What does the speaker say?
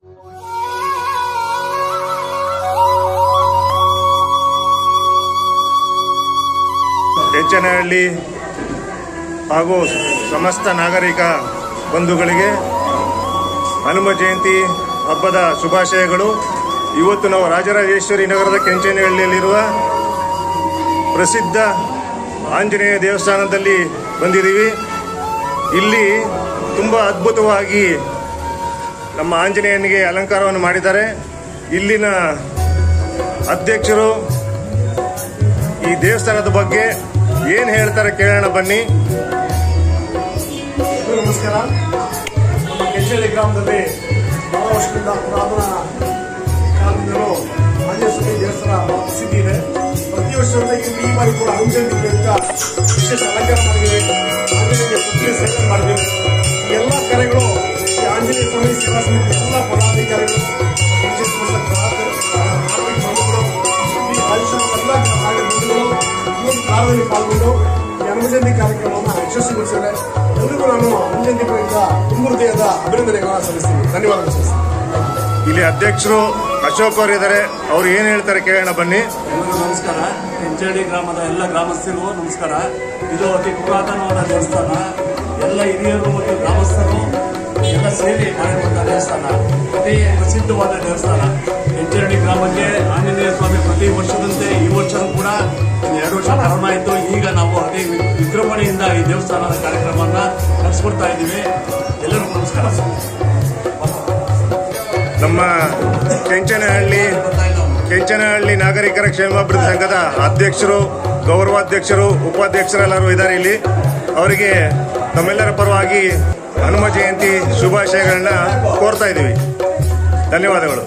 ಹೆಚ್ಚನಹಳ್ಳಿ ಹಾಗೂ ಸಮಸ್ತ ನಾಗರಿಕ ಬಂಧುಗಳಿಗೆ ಹನುಮ ಜಯಂತಿ ಹಬ್ಬದ ಶುಭಾಶಯಗಳು ಇವತ್ತು ನಾವು ರಾಜರಾಜೇಶ್ವರಿ ನಗರದ ಕೆಂಚನಹಳ್ಳಿಯಲ್ಲಿರುವ ಪ್ರಸಿದ್ಧ ಆಂಜನೇಯ ದೇವಸ್ಥಾನದಲ್ಲಿ ಬಂದಿದ್ದೀವಿ ಇಲ್ಲಿ ತುಂಬ ಅದ್ಭುತವಾಗಿ ನಮ್ಮ ಆಂಜನೇಯನಿಗೆ ಅಲಂಕಾರವನ್ನು ಮಾಡಿದ್ದಾರೆ ಇಲ್ಲಿನ ಅಧ್ಯಕ್ಷರು ಈ ದೇವಸ್ಥಾನದ ಬಗ್ಗೆ ಏನು ಹೇಳ್ತಾರೆ ಕೇಳೋಣ ಬನ್ನಿ ಎಲ್ರಿಗೂ ನಮಸ್ಕಾರ ನಮ್ಮ ಕೆಂಚಳ್ಳಿ ಗ್ರಾಮದಲ್ಲಿ ಬಹಳ ವರ್ಷದಿಂದ ಪುರಾತನ ಕಾಲದಿಂದಲೂ ಆಂಜನೇಯ ಸ್ವಾಮಿ ದೇವಸ್ಥಾನ ಪ್ರಸಿದ್ಧಿ ಇದೆ ಪ್ರತಿ ವರ್ಷದಂತೆ ಈ- ಈ ಬಾರಿ ಕೂಡ ಹನುಮಜಯಂತಿ ಪ್ರಯುಕ್ತ ವಿಶೇಷ ಅಲಂಕಾರ ಮಾಡಿದ್ದೇವೆ ಆಂಜನೇಯಗೆ ಪುತ್ರಿಯ ಸೇವೆ ಮಾಡಿದ್ದೇವೆ ಈ ಎಲ್ಲ ಕಾರ್ಯಗಳು ಈ ಆಂಜನೇಯ ಸ್ವಾಮಿ ಸೇವಾ ಸಮಿತಿ ಎಲ್ಲ ಪದಾಧಿಕಾರಿಗಳು ವಿಶೇಷ ವರ್ಷದ ಪದಾರ್ಥ- ನಾಗರಿಕ ಬಂಧುಗಳು ಈ ಆಯುಷ್ಯ ಎಲ್ಲ ನಾಗರಿಕ ಬಂಧುಗಳು ಈ ಒಂದು ಕಾರ್ಯದಲ್ಲಿ ಪಾಲ್ಗೊಂಡು ಈ ಹನುಮಜಯಂತಿ ಕಾರ್ಯಕ್ರಮವನ್ನು ಯಶಸ್ವಿಗೊಳಿಸಿದ್ದಾರೆ ಎಲ್ಲರಿಗೂ ನಾನು ಹನುಮಜಯಂತಿ ಪ್ರಯುಕ್ತ ತುಂಬ ಹೃದಯದ ಅಭಿನಂದನೆಗಳನ್ನು ಸಲ್ಲಿಸ್ತೀನಿ ಧನ್ಯವಾದಗಳು ಸಲ್ಲಿಸ್ತೀನಿ ಇಲ್ಲಿ ಅಧ್ಯಕ್ಷರು ಅಶೋಕ್ ಅವರು ಇದ್ದಾರೆ ಅವ್ರು ಏನು ಹೇಳ್ತಾರೆ ಕೇಳೋಣ ಬನ್ನಿ ಎಲ್ಲರಿಗೂ ನಮಸ್ಕಾರ ಕೆಂಚೇಡಿ ಗ್ರಾಮದ ಎಲ್ಲ ಗ್ರಾಮಸ್ಥರಿಗೂ ನಮಸ್ಕಾರ ಇದು ಅತಿ ಪುರಾತನವಾದ ದೇವಸ್ಥಾನ ಎಲ್ಲ ಹಿರಿಯರು ಮತ್ತು ಗ್ರಾಮಸ್ಥರು ಎಲ್ಲ ಸೇರಿ ಮಾಡಿರುವಂತಹ ದೇವಸ್ಥಾನ ಅತಿ ಪ್ರಸಿದ್ಧವಾದ ದೇವಸ್ಥಾನ ಕೆಂಚೇಡಿ ಗ್ರಾಮಕ್ಕೆ ಆಂಜನೇಯ ಸ್ವಾಮಿ ಪ್ರತಿ ವರ್ಷದಂತೆ ಈ ವರ್ಷವೂ ಕೂಡ ಒಂದು ಎರಡು ವರ್ಷ ಕರೋನಾ ಇತ್ತು ಈಗ ನಾವು ಅತಿ ವಿ- ವಿಜೃಂಭಣೆಯಿಂದ ಈ ದೇವಸ್ಥಾನದ ಕಾರ್ಯಕ್ರಮವನ್ನ ನಡೆಸ್ಕೊಡ್ತಾ ಇದ್ದೀವಿ ಎಲ್ಲರಿಗೂ ನಮಸ್ಕಾರ ನಮ್ಮ ಕೆಂಚನಹಳ್ಳಿ ಕೆಂಚನಹಳ್ಳಿ ನಾಗರಿಕರ ಕ್ಷೇಮಾಭಿವೃದ್ಧಿ ಸಂಘದ ಅಧ್ಯಕ್ಷರು ಗೌರವಾಧ್ಯಕ್ಷರು ಉಪಾಧ್ಯಕ್ಷರೆಲ್ಲರೂ ಇದ್ದಾರೆ ಇಲ್ಲಿ ಅವರಿಗೆ ನಮ್ಮೆಲ್ಲರ ಪರವಾಗಿ ಹನುಮ ಜಯಂತಿ ಶುಭಾಶಯಗಳನ್ನ ಕೋರ್ತಾ ಇದ್ದೀವಿ ಧನ್ಯವಾದಗಳು